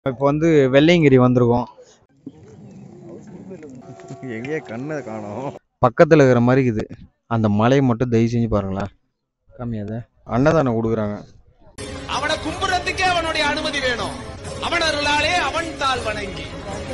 இப்போ வந்து வெள்ளையங்கிரி வந்திருக்கோம் எங்கேயே கண்ணை காணோம் பக்கத்தில் இருக்கிற மாதிரி இருக்குது அந்த மலையை மட்டும் தயவு செஞ்சு பாருங்களேன் கம்மியாத அன்னதானம் கொடுக்குறாங்க அவனை கும்புறதுக்கே அவனுடைய அனுமதி வேணும் அவன் அருளாலே அவன் தாள் வணங்கி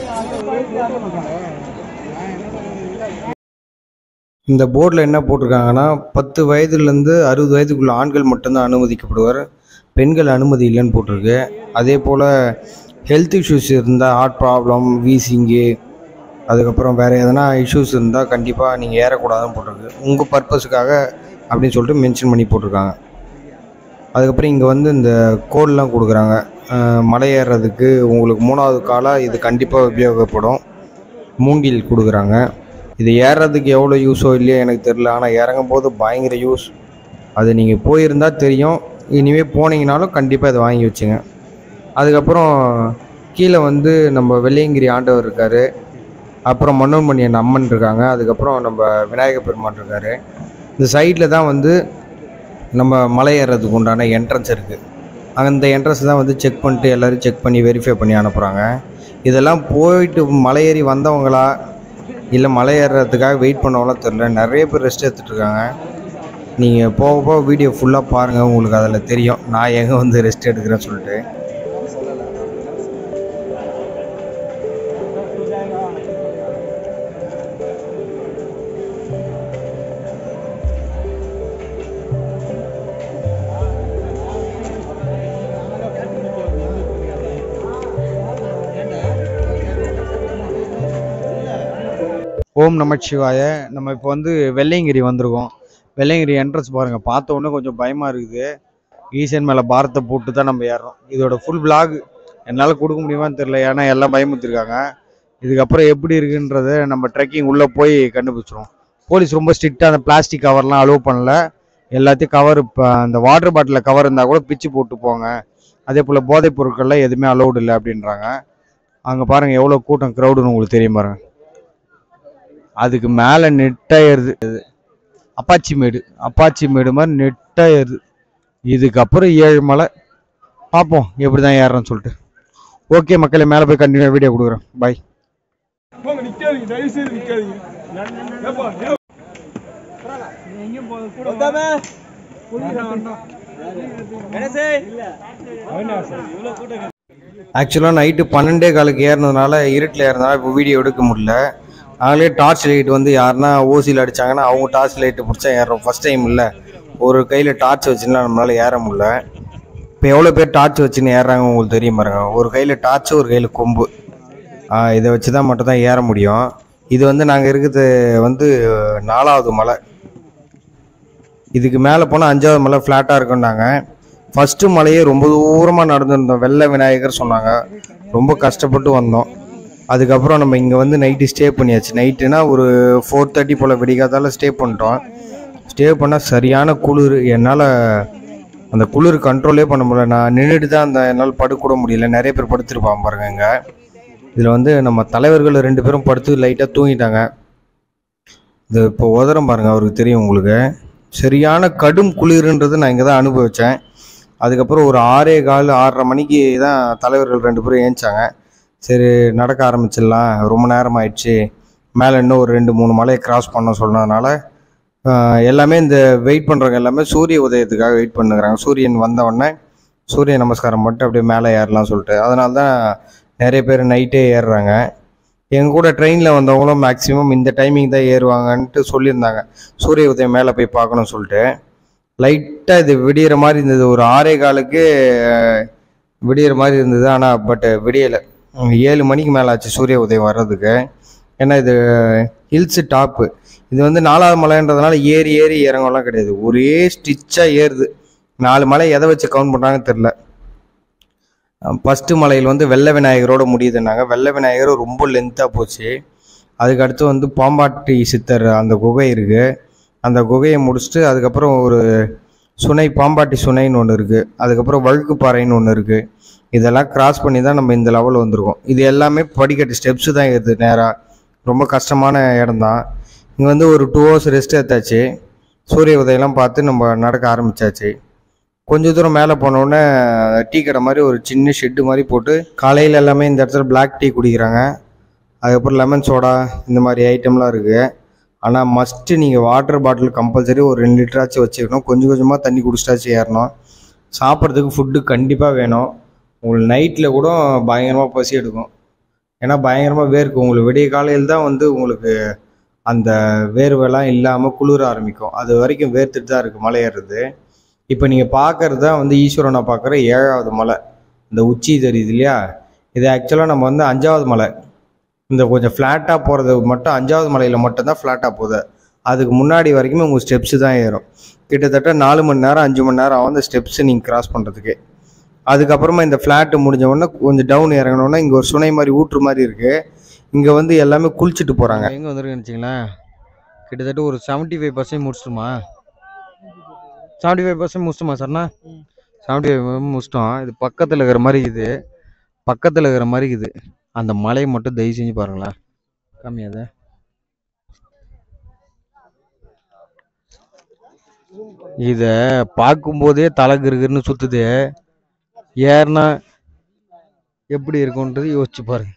இந்த போர்டில் என்ன போட்டிருக்காங்கன்னா பத்து வயதுலேருந்து அறுபது வயதுக்குள்ள ஆண்கள் மட்டும்தான் அனுமதிக்கப்படுவார் பெண்கள் அனுமதி இல்லைன்னு போட்டிருக்கு அதே போல் ஹெல்த் இஷ்யூஸ் இருந்தால் ஹார்ட் ப்ராப்ளம் வீசிங்கு அதுக்கப்புறம் வேறு எதனா இஷ்யூஸ் இருந்தால் கண்டிப்பாக நீங்கள் ஏறக்கூடாதுன்னு போட்டிருக்கு உங்கள் பர்பஸுக்காக அப்படின்னு சொல்லிட்டு மென்ஷன் பண்ணி போட்டிருக்காங்க அதுக்கப்புறம் இங்கே வந்து இந்த கோல்லாம் கொடுக்குறாங்க அஹ் மலை ஏறுறதுக்கு உங்களுக்கு மூணாவது காலாக இது கண்டிப்பாக உபயோகப்படும் மூங்கில் கொடுக்குறாங்க இது ஏறுறதுக்கு எவ்வளோ யூஸோ இல்லையோ எனக்கு தெரில ஆனால் இறங்கும் போது பயங்கர யூஸ் அது நீங்கள் போயிருந்தால் தெரியும் இனிமேல் போனீங்கனாலும் கண்டிப்பாக இதை வாங்கி வச்சுங்க அதுக்கப்புறம் கீழே வந்து நம்ம வெள்ளையங்கிரி ஆண்டவர் இருக்கார் அப்புறம் மன்னோன்மணியன் அம்மன் இருக்காங்க அதுக்கப்புறம் நம்ம விநாயகர் பெருமான் இருக்கார் இந்த சைடில் தான் வந்து நம்ம மலை ஏறுறதுக்கு உண்டான என்ட்ரன்ஸ் இருக்குது அந்த என்ட்ரன்ஸ் தான் வந்து செக் பண்ணிட்டு எல்லோரும் செக் பண்ணி வெரிஃபை பண்ணி அனுப்புகிறாங்க இதெல்லாம் போயிட்டு மலை ஏறி வந்தவங்களா இல்லை மலை ஏறுறதுக்காக வெயிட் பண்ணவங்களாம் தெரில நிறைய பேர் ரெஸ்ட் எடுத்துகிட்டு இருக்காங்க நீங்கள் போக போக வீடியோ ஃபுல்லாக பாருங்கள் உங்களுக்கு அதில் தெரியும் நான் எங்கே வந்து ரெஸ்ட் எடுக்கிறேன்னு சொல்லிட்டு ஓம் நமச்சிவாய நம்ம இப்போ வந்து வெள்ளையங்கிரி வந்திருக்கோம் வெள்ளையங்கிரி என்ட்ரன்ஸ் பாருங்கள் பார்த்த உடனே கொஞ்சம் பயமாக இருக்குது ஈசன் மேலே பாரத்தை போட்டு தான் நம்ம ஏறுறோம் இதோட ஃபுல் vlog என்னால் கொடுக்க முடியுமான்னு தெரில ஏன்னா எல்லாம் பயமுறுத்திருக்காங்க இதுக்கப்புறம் எப்படி இருக்குன்றத நம்ம ட்ரெக்கிங் உள்ளே போய் கண்டுபிடிச்சிரும் போலீஸ் ரொம்ப ஸ்ட்ரிக்டாக அந்த பிளாஸ்டிக் கவர்லாம் அலோவ் பண்ணல எல்லாத்தையும் கவர் இப்போ அந்த வாட்டர் பாட்டிலில் கவர் இருந்தால் கூட பிச்சு போட்டு போங்க அதே போல் போதைப் பொருட்கள்லாம் எதுவுமே அலோவ்டு இல்லை அப்படின்றாங்க அங்கே பாருங்கள் எவ்வளோ கூட்டம் க்ரௌடுன்னு உங்களுக்கு தெரியும் பாருங்க அதுக்கு மேலே நெட்டாயிருது அப்பாச்சி மேடு அப்பாச்சி மேடு மாதிரி நெட்டாயிருது இதுக்கப்புறம் ஏழு மலை பார்ப்போம் எப்படி தான் ஏறுறோன்னு சொல்லிட்டு ஓகே மக்களே மேலே போய் கண்டினியூ வீடியோ கொடுக்குறேன் பாய் போங்க நிக்காதீங்க தயவு செய்து நிக்காதீங்க ஏப்பா, ஏ- வந்தாமே? ஆக்சுவலாக நைட்டு பன்னெண்டே காலுக்கு ஏறினதுனால இருட்டில் ஏறினதுனால இப்போ வீடியோ எடுக்க முடியல நாங்களே டார்ச் லைட் வந்து யாருன்னா ஓசியில் அடிச்சாங்கன்னா அவங்க டார்ச் லைட்டு பிடிச்சா ஏறுறோம் ஃபஸ்ட் டைம் இல்லை ஒரு கையில் டார்ச் வச்சுன்னா நம்மளால ஏற முடியல இப்போ எவ்வளோ பேர் டார்ச் வச்சுன்னு ஏறுறாங்க உங்களுக்கு தெரியும் பாருங்க ஒரு கையில் டார்ச் ஒரு கையில் கொம்பு ஆ, இதை வச்சு தான் மட்டும் தான் ஏற முடியும் இது வந்து நாங்கள் இருக்கிறது வந்து நாலாவது மலை இதுக்கு மேலே போனால் அஞ்சாவது மலை ஃப்ளாட்டாக இருக்குன்னாங்க ஃபஸ்ட்டு மலையே ரொம்ப தூரமாக நடந்துருந்தோம் வெள்ளை விநாயகர் சொன்னாங்க ரொம்ப கஷ்டப்பட்டு வந்தோம் அதுக்கப்புறம் நம்ம இங்கே வந்து நைட்டு ஸ்டே பண்ணியாச்சு நைட்டுனா ஒரு ஃபோர் தேர்ட்டி போல் விடிகாதால ஸ்டே பண்ணிட்டோம் ஸ்டே பண்ணால் சரியான குளிர் என்னால் அந்த குளிர் கண்ட்ரோலே பண்ண முடியல நான் நின்றுட்டு தான் அந்த என்னால் படுக்கூட முடியல நிறைய பேர் படுத்துருப்பான் பாருங்க இங்கே இதில் வந்து நம்ம தலைவர்கள் ரெண்டு பேரும் படுத்து லைட்டாக தூங்கிட்டாங்க இது இப்போ உதரம் பாருங்க அவருக்கு தெரியும் உங்களுக்கு சரியான கடும் குளிர்ன்றது நான் இங்கே தான் அனுபவித்தேன் அதுக்கப்புறம் ஒரு ஆறே கால் ஆறரை மணிக்கு தான் தலைவர்கள் ரெண்டு பேரும் ஏஞ்சாங்க சரி நடக்க ஆரம்பிச்சிடலாம் ரொம்ப நேரம் ஆயிடுச்சு மேலே இன்னும் ஒரு ரெண்டு மூணு மலையை கிராஸ் பண்ண சொன்னதுனால ஆஹ், எல்லாமே இந்த வெயிட் பண்ணுறவங்க எல்லாமே சூரிய உதயத்துக்காக வெயிட் பண்ணுறாங்க சூரியன் வந்த உடனே சூரிய நமஸ்காரம் மட்டும் அப்படியே மேலே ஏறலாம் சொல்லிட்டு அதனால தான் நிறைய பேர் நைட்டே ஏறுறாங்க எங்கள் கூட ட்ரெயினில் வந்தவங்களும் மேக்ஸிமம் இந்த டைமிங் தான் ஏறுவாங்கன்ட்டு சொல்லியிருந்தாங்க சூரிய உதயம் மேலே போய் பார்க்கணும்னு சொல்லிட்டு லைட்டாக இது விடியிற மாதிரி இருந்தது ஒரு ஆறே காலுக்கு அஹ், விடியிற மாதிரி இருந்தது ஆனால் பட் விடியலை ஏழு மணிக்கு மேலே ஆச்சு சூரிய உதயம் வர்றதுக்கு ஏன்னா இது ஹில்ஸு டாப்பு இது வந்து நாலாவது மலைன்றதுனால ஏறி ஏறி இறங்கலாம் கிடையாது ஒரே ஸ்டிச்சாக ஏறுது நாலு மலை எதை வச்சு கவுண்ட் பண்ணுறாங்கன்னு தெரில ஃபஸ்ட்டு மலையில் வந்து வெள்ளை விநாயகரோட முடியுதுன்னாங்க வெள்ளை விநாயகர் ரொம்ப லென்த்தாக போச்சு அதுக்கு அடுத்து வந்து பாம்பாட்டி சித்தர் அந்த குகை இருக்குது அந்த குகையை முடிச்சுட்டு அதுக்கப்புறம் ஒரு சுனை பாம்பாட்டி சுனைன்னு ஒன்று இருக்குது அதுக்கப்புறம் வழுக்குப்பாறைன்னு ஒன்று இருக்குது இதெல்லாம் கிராஸ் பண்ணி தான் நம்ம இந்த லெவல் வந்திருக்கோம் இது எல்லாமே படிக்கட்டு ஸ்டெப்ஸு தான் ஏறுது நேராக ரொம்ப கஷ்டமான இடம் தான் இங்கே வந்து ஒரு டூ ஹவர்ஸ் ரெஸ்ட் எடுத்தாச்சு சூரிய உதயம்லாம் பார்த்து நம்ம நடக்க ஆரம்பிச்சாச்சு கொஞ்ச தூரம் மேலே போனோடனே டீ கடை மாதிரி ஒரு சின்ன ஷெட்டு மாதிரி போட்டு காலையில் எல்லாமே இந்த இடத்துல பிளாக் டீ குடிக்கிறாங்க அதுக்கப்புறம் லெமன் சோடா இந்த மாதிரி ஐட்டம்லாம் இருக்குது ஆனால் மஸ்ட்டு நீங்கள் வாட்டர் பாட்டில் கம்பல்சரி ஒரு ரெண்டு லிட்டராச்சும் வச்சுக்கணும் கொஞ்சம் கொஞ்சமாக தண்ணி குடிச்சிட்டாச்சும் ஏறணும் சாப்பிட்றதுக்கு ஃபுட்டு கண்டிப்பாக வேணும் உங்களுக்கு நைட்டில் கூட பயங்கரமாக பசி எடுக்கும் ஏன்னா பயங்கரமாக வேர்க்கும் உங்களுக்கு விடிய காலையில் தான் வந்து உங்களுக்கு அந்த வேர்வெல்லாம் இல்லாமல் குளிர ஆரம்பிக்கும் அது வரைக்கும் வேர்த்துட்டு தான் இருக்குது மலை ஏறுறது இப்போ நீங்கள் பார்க்கறது தான் வந்து ஈஸ்வரனை பார்க்குற ஏழாவது மலை இந்த உச்சி தெரியுது இல்லையா இது ஆக்சுவலாக நம்ம வந்து அஞ்சாவது மலை இந்த கொஞ்சம் ஃப்ளாட்டாக போகிறது மட்டும் அஞ்சாவது மலையில் மட்டும்தான் ஃப்ளாட்டாக போகுது அதுக்கு முன்னாடி வரைக்குமே உங்கள் ஸ்டெப்ஸு தான் ஏறும் கிட்டத்தட்ட நாலு மணி நேரம் அஞ்சு மணி நேரம் ஆகும் அந்த ஸ்டெப்ஸு நீங்கள் கிராஸ் பண்ணுறதுக்கு அதுக்கப்புறமா இந்த ஃப்ளாட்டு முடிஞ்ச உடனே கொஞ்சம் டவுன் இறங்கினோன்னா இங்கே ஒரு சுனை மாதிரி ஊற்று மாதிரி இருக்குது இங்கே வந்து எல்லாமே குளிச்சுட்டு போகிறாங்க எங்கே வந்திருக்குன்னு வச்சிங்களேன் கிட்டத்தட்ட ஒரு செவன்ட்டி ஃபைவ் பர்சன்ட் முடிச்சிட்டுமா செவன்ட்டி ஃபைவ் பர்சன்ட் முடிச்சிட்டுமா சார்ண்ணா செவன்ட்டி ஃபைவ் முடிச்சிட்டோம் இது பக்கத்தில் இருக்கிற மாதிரி இது பக்கத்தில் இருக்கிற மாதிரி இது அந்த மலையை மட்டும் தயவு செஞ்சு பாருங்களேன் கம்மியாத இதை பார்க்கும்போதே தலை கிருகிருன்னு சுத்துது ஏறுனா எப்படி இருக்கும்ன்றது யோசிச்சு பாருங்க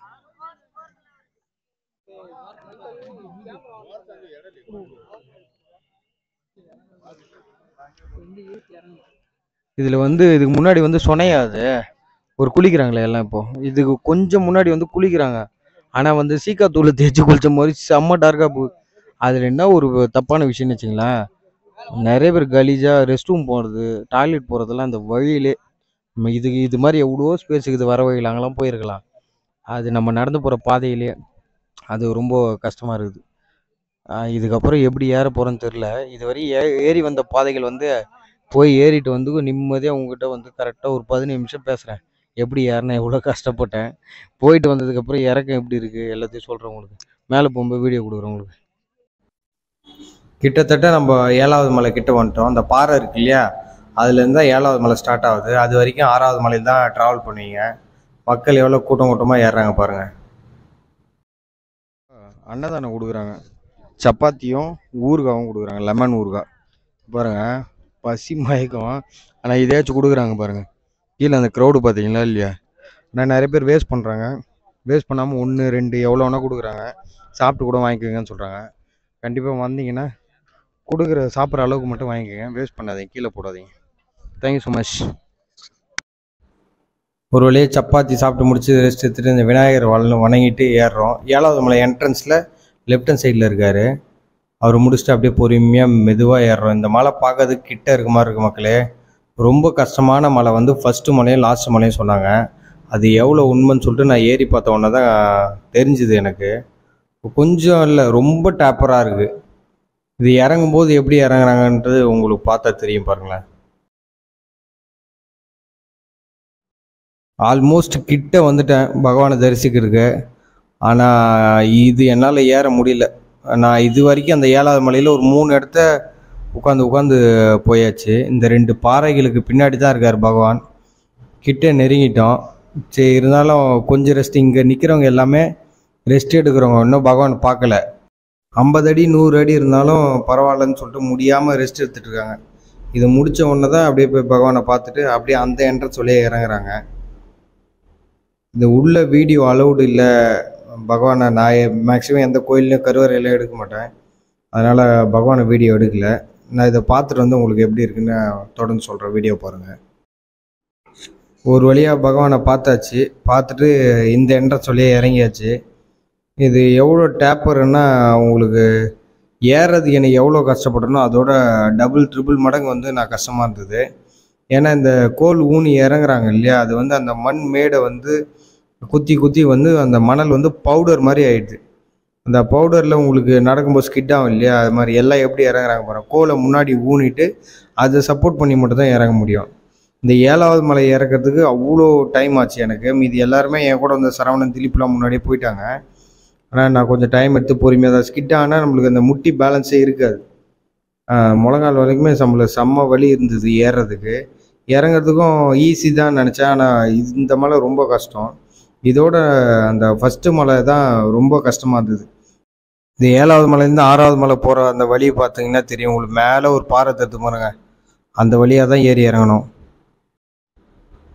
இதுல வந்து இதுக்கு முன்னாடி வந்து சொனையாது ஒரு குளிக்கிறாங்களே எல்லாம் இப்போ இதுக்கு கொஞ்சம் முன்னாடி வந்து குளிக்கிறாங்க ஆனா வந்து சீக்கா தூள் தேய்ச்சி குளிச்ச மாதிரி செம்ம டார்க்கா போகுது அதுல என்ன ஒரு தப்பான விஷயம்னு வச்சுங்களேன் நிறைய பேர் கலீஜா ரெஸ்ட் ரூம் போகிறது டாய்லெட் போகிறதெல்லாம் அந்த வழியிலே நம்ம இதுக்கு இது மாதிரி எவ்வளோ ஸ்பேஸ் இருக்குது வர வழியில் அங்கெல்லாம் போயிருக்கலாம் அது நம்ம நடந்து போகிற பாதையிலே அது ரொம்ப கஷ்டமாக இருக்குது ஆஹ் இதுக்கப்புறம் எப்படி ஏற போகிறோன்னு தெரில இதுவரை ஏ ஏறி வந்த பாதைகள் வந்து போய் ஏறிட்டு வந்து நிம்மதியாக உங்ககிட்ட வந்து கரெக்டாக ஒரு பதினஞ்சு நிமிஷம் பேசுகிறேன் எப்படி ஏறினேன் எவ்வளோ கஷ்டப்பட்டேன் போயிட்டு வந்ததுக்கப்புறம் இறக்கம் எப்படி இருக்குது எல்லாத்தையும் சொல்கிறேன் உங்களுக்கு மேலே போகும்போது வீடியோ கொடுக்குறேன் உங்களுக்கு கிட்டத்தட்ட நம்ம ஏழாவது மலை கிட்ட வந்துட்டோம் அந்த பாறை இருக்கு இல்லையா அதுலேருந்து தான் ஏழாவது மலை ஸ்டார்ட் ஆகுது அது வரைக்கும் ஆறாவது மலையில் தான் ட்ராவல் பண்ணுவீங்க மக்கள் எவ்வளோ கூட்டம் கூட்டமாக ஏறுறாங்க பாருங்க அன்னதானம் கொடுக்குறாங்க சப்பாத்தியும் ஊறுகாவும் கொடுக்குறாங்க லெமன் ஊறுகாய் பாருங்க பசி மயக்கம் ஆனால் இதையாச்சும் கொடுக்குறாங்க பாருங்க கீழே அந்த க்ரௌடு பார்த்தீங்களா இல்லையா நான் நிறைய பேர் வேஸ்ட் பண்ணுறாங்க வேஸ்ட் பண்ணாமல் ஒன்று ரெண்டு எவ்வளோ வேணால் கொடுக்குறாங்க சாப்பிட்டு கூட வாங்கிக்கோங்கன்னு சொல்கிறாங்க கண்டிப்பாக வந்தீங்கன்னா கொடுக்குற சாப்பிட்ற அளவுக்கு மட்டும் வாங்கிக்கோங்க வேஸ்ட் பண்ணாதீங்க கீழே போடாதீங்க தேங்க்யூ ஸோ மச் ஒரு வழியே சப்பாத்தி சாப்பிட்டு முடிச்சு ரெஸ்ட் எடுத்துட்டு இந்த விநாயகர் வள வணங்கிட்டு ஏறுறோம் ஏழாவது மலை என்ட்ரன்ஸில் லெஃப்ட் ஹேண்ட் சைடில் இருக்கார் அவர் முடிச்சுட்டு அப்படியே பொறுமையாக மெதுவாக ஏறுறோம் இந்த மலை பார்க்கறதுக்கு கிட்ட இருக்க மாதிரி இருக்கு மக்களே ரொம்ப கஷ்டமான மலை வந்து ஃபஸ்ட்டு மலையும் லாஸ்ட் மலையும் சொன்னாங்க அது எவ்வளோ உண்மைன்னு சொல்லிட்டு நான் ஏறி பார்த்த உடனே தான் தெரிஞ்சுது எனக்கு கொஞ்சம் இல்லை ரொம்ப டேப்பராக இருக்குது இது இறங்கும்போது எப்படி இறங்குறாங்கன்றது உங்களுக்கு பார்த்தா தெரியும் பாருங்களேன் ஆல்மோஸ்ட் கிட்ட வந்துட்டேன் பகவானை தரிசிக்கிறதுக்கு ஆனால் இது என்னால் ஏற முடியல நான் இது வரைக்கும் அந்த ஏழாவது மலையில் ஒரு மூணு இடத்த உட்காந்து உட்காந்து போயாச்சு இந்த ரெண்டு பாறைகளுக்கு பின்னாடி தான் இருக்கார் பகவான் கிட்ட நெருங்கிட்டோம் சரி இருந்தாலும் கொஞ்சம் ரெஸ்ட் இங்கே நிற்கிறவங்க எல்லாமே ரெஸ்ட் எடுக்கிறவங்க இன்னும் பகவான் பார்க்கல ஐம்பது அடி நூறு அடி இருந்தாலும் பரவாயில்லன்னு சொல்லிட்டு முடியாமல் ரெஸ்ட் எடுத்துட்டு இருக்காங்க இது முடிச்ச உடனே தான் அப்படியே போய் பகவானை பார்த்துட்டு அப்படியே அந்த என்ட்ரன்ஸ் வழியே இறங்குறாங்க இந்த உள்ள வீடியோ அலௌடு இல்லை பகவானை நான் மேக்ஸிமம் எந்த கோயில்லையும் கருவறையில எடுக்க மாட்டேன் அதனால் பகவானை வீடியோ எடுக்கல நான் இதை பார்த்துட்டு வந்து உங்களுக்கு எப்படி இருக்குன்னு தொடர்ந்து சொல்கிறேன் வீடியோ பாருங்கள் ஒரு வழியாக பகவானை பார்த்தாச்சு பார்த்துட்டு இந்த என்ட்ரன்ஸ் வழியாக இறங்கியாச்சு இது எவ்வளோ டேப்பர்னா உங்களுக்கு ஏறுறதுக்கு எனக்கு எவ்வளோ கஷ்டப்பட்டனோ அதோட டபுள் ட்ரிபிள் மடங்கு வந்து நான் கஷ்டமாக இருந்தது ஏன்னா இந்த கோல் ஊனி இறங்குறாங்க இல்லையா அது வந்து அந்த மண் மேடை வந்து குத்தி குத்தி வந்து அந்த மணல் வந்து பவுடர் மாதிரி ஆயிடுது அந்த பவுடரில் உங்களுக்கு நடக்கும்போது ஸ்கிட் ஆகும் இல்லையா அது மாதிரி எல்லாம் எப்படி இறங்குறாங்க பாருங்க கோலை முன்னாடி ஊனிட்டு அதை சப்போர்ட் பண்ணி மட்டும் தான் இறங்க முடியும் இந்த ஏழாவது மலை இறக்கிறதுக்கு அவ்வளோ டைம் ஆச்சு எனக்கு மீதி எல்லாருமே என் கூட வந்து சரவணன் திலீப்லாம் முன்னாடியே போயிட்டாங்க ஆனால் நான் கொஞ்சம் டைம் எடுத்து பொறுமையாக தான் ஸ்கிட் ஆனால் நம்மளுக்கு அந்த முட்டி பேலன்ஸே இருக்காது ஆஹ் முழங்கால் வரைக்குமே நம்மளுக்கு செம்ம வலி இருந்தது ஏறுறதுக்கு இறங்குறதுக்கும் ஈஸி தான் நினச்சேன் ஆனால் இந்த மலை ரொம்ப கஷ்டம் இதோட அந்த ஃபஸ்ட்டு மலை தான் ரொம்ப கஷ்டமாக இருந்தது இந்த ஏழாவது மலைலேருந்து ஆறாவது மலை போகிற அந்த வழியை பார்த்தீங்கன்னா தெரியும் உங்களுக்கு மேலே ஒரு பாறை தடுத்து பாருங்க அந்த வழியாக தான் ஏறி இறங்கணும்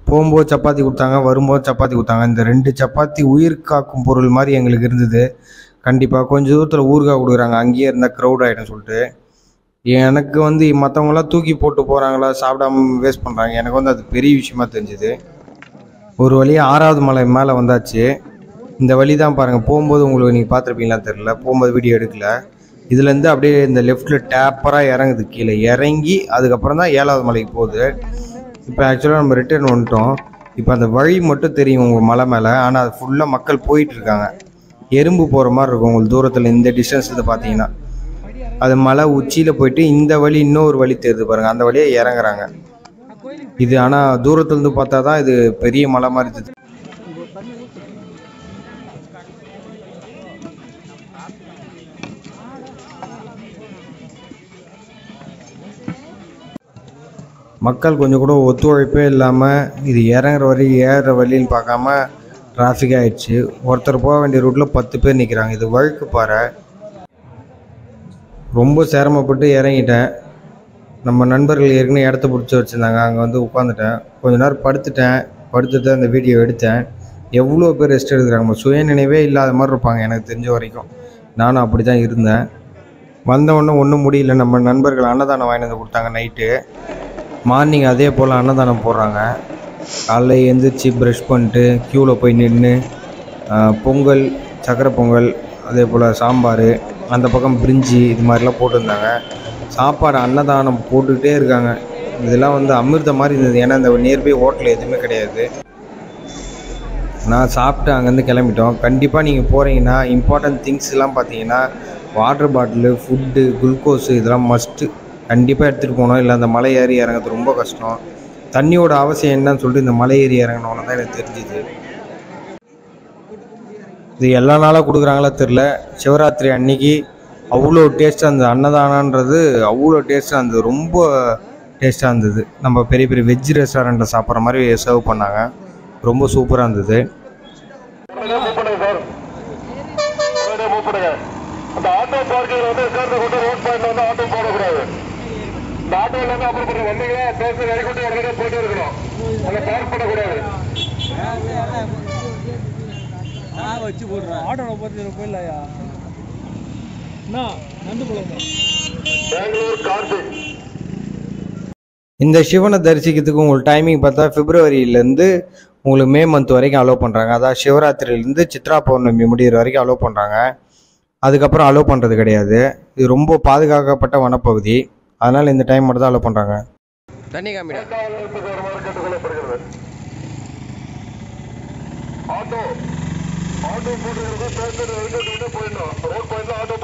போகும்போது சப்பாத்தி கொடுத்தாங்க வரும்போது சப்பாத்தி கொடுத்தாங்க இந்த ரெண்டு சப்பாத்தி உயிர் காக்கும் பொருள் மாதிரி எங்களுக்கு இருந்தது கண்டிப்பாக கொஞ்சம் தூரத்தில் ஊறுகாய் கொடுக்குறாங்க அங்கேயே இருந்தால் க்ரௌட் ஆகிடும் சொல்லிட்டு எனக்கு வந்து மற்றவங்களாம் தூக்கி போட்டு போகிறாங்களா சாப்பிடாம வேஸ்ட் பண்ணுறாங்க எனக்கு வந்து அது பெரிய விஷயமா தெரிஞ்சுது ஒரு வழியாக ஆறாவது மலை மேலே வந்தாச்சு இந்த வழி தான் பாருங்கள் போகும்போது உங்களுக்கு நீங்கள் பார்த்துருப்பீங்களா தெரில போகும்போது வீடியோ எடுக்கல இதுலேருந்து அப்படியே இந்த லெஃப்ட்டில் டேப்பராக இறங்குது கீழே இறங்கி அதுக்கப்புறம் தான் ஏழாவது மலைக்கு போகுது இப்போ ஆக்சுவலாக நம்ம ரிட்டர்ன் வந்துட்டோம் இப்போ அந்த வழி மட்டும் தெரியும் உங்கள் மலை மேலே ஆனால் அது ஃபுல்லாக மக்கள் போயிட்டு இருக்காங்க எறும்பு போகிற மாதிரி இருக்கும் உங்களுக்கு தூரத்தில் இந்த டிஸ்டன்ஸ் இது பார்த்தீங்கன்னா அது மலை உச்சியில் போயிட்டு இந்த வழி இன்னொரு வழி தெரியுது பாருங்கள் அந்த வழியே இறங்குறாங்க இது ஆனால் தூரத்துலேருந்து பார்த்தா தான் இது பெரிய மலை மாதிரி தெரியுது மக்கள் கொஞ்சம் கூட ஒத்துழைப்பே இல்லாமல் இது இறங்குற வழி ஏறுற வழின்னு பார்க்காம டிராஃபிக் ஆயிடுச்சு ஒருத்தர் போக வேண்டிய ரூட்டில் பத்து பேர் நிற்கிறாங்க இது வழுக்கு பாறை ரொம்ப சிரமப்பட்டு இறங்கிட்டேன் நம்ம நண்பர்கள் ஏற்கனவே இடத்த பிடிச்சி வச்சுருந்தாங்க அங்கே வந்து உட்காந்துட்டேன் கொஞ்ச நேரம் படுத்துட்டேன் படுத்துட்டு அந்த வீடியோ எடுத்தேன் எவ்வளோ பேர் ரெஸ்ட் எடுக்கிறாங்க நம்ம சுய நினைவே இல்லாத மாதிரி இருப்பாங்க எனக்கு தெரிஞ்ச வரைக்கும் நானும் அப்படி தான் இருந்தேன் வந்த உடனே ஒன்றும் முடியல நம்ம நண்பர்கள் அன்னதானம் வாங்கிட்டு வந்து கொடுத்தாங்க நைட்டு மார்னிங் அதே போல் அன்னதானம் போடுறாங்க காலைல எழுந்திரிச்சு ப்ரஷ் பண்ணிட்டு க்யூவில் போய் நின்று பொங்கல் சக்கரை பொங்கல் அதே போல் சாம்பார் அந்த பக்கம் பிரிஞ்சி இது மாதிரிலாம் போட்டிருந்தாங்க சாப்பாடு அன்னதானம் போட்டுக்கிட்டே இருக்காங்க இதெல்லாம் வந்து அமிர்த மாதிரி இருந்தது ஏன்னா இந்த நியர்பை ஹோட்டல் எதுவுமே கிடையாது நான் சாப்பிட்டு அங்கேருந்து கிளம்பிட்டோம் கண்டிப்பாக நீங்கள் போகிறீங்கன்னா இம்பார்ட்டன்ட் திங்ஸ்லாம் பார்த்தீங்கன்னா வாட்டர் பாட்டிலு ஃபுட்டு குளுக்கோஸு இதெல்லாம் மஸ்ட்டு கண்டிப்பாக எடுத்துகிட்டு போகணும் இல்லை அந்த மலை ஏறி இறங்குறது ரொம்ப கஷ்டம் தண்ணியோட அவசியம் என்னன்னு சொல்லிட்டு இந்த மலை ஏறி இறங்கணுன்னு தான் எனக்கு தெரிஞ்சுது இது எல்லா நாளாக கொடுக்குறாங்களா தெரில சிவராத்திரி அன்னைக்கு அவ்வளோ டேஸ்ட்டாக இருந்தது அன்னதானன்றது அவ்வளோ டேஸ்ட்டாக இருந்தது ரொம்ப டேஸ்ட்டாக இருந்தது நம்ம பெரிய பெரிய வெஜ் ரெஸ்டாரண்ட்டில் சாப்பிட்ற மாதிரி சர்வ் பண்ணாங்க ரொம்ப சூப்பராக இருந்தது அந்த ஆட்டோ பார்க்கிங் வந்து உட்கார்ந்து கொண்டு ரோட் பாயிண்ட்ல வந்து ஆட்டோ போடக்கூடாது இந்த ஆட்டோல இருந்து அப்புறம் கொஞ்சம் வந்தீங்கன்னா பேசி இறக்கிட்டு உடனே போயிட்டு இருக்கணும் அங்க பார்க் பண்ணக்கூடாது ஆட்டோவில் போகிறது போயிடலையா என்ன நண்டு குழம்பு பெங்களூர் கார்த்திக் இந்த சிவனை தரிசிக்கிறதுக்கு உங்களுக்கு டைமிங் பார்த்தா பிப்ரவரியிலேருந்து உங்களுக்கு மே மந்த் வரைக்கும் அலோவ் பண்ணுறாங்க அதாவது சிவராத்திரியிலேருந்து சித்ரா பௌர்ணமி முடிகிற வரைக்கும் அலோவ் பண்ணுறாங்க அதுக்கப்புறம் அலோவ் பண்ணுறது கிடையாது இது ரொம்ப பாதுகாக்கப்பட்ட வனப்பகுதி அதனால் இந்த டைம் மட்டும் தான் அலோவ் பண்ணுறாங்க தண்ணி காமிடா காவலர்களுக்கு வருமாறு கேட்டுக்கொள்ளப்படுகிறது ஆட்டோ ஆட்டோ போட்டுக்கிறது பேருந்து இறக்கிட்டு போயிடணும் ரோட் பாயிண்ட்ல ஆட்டோ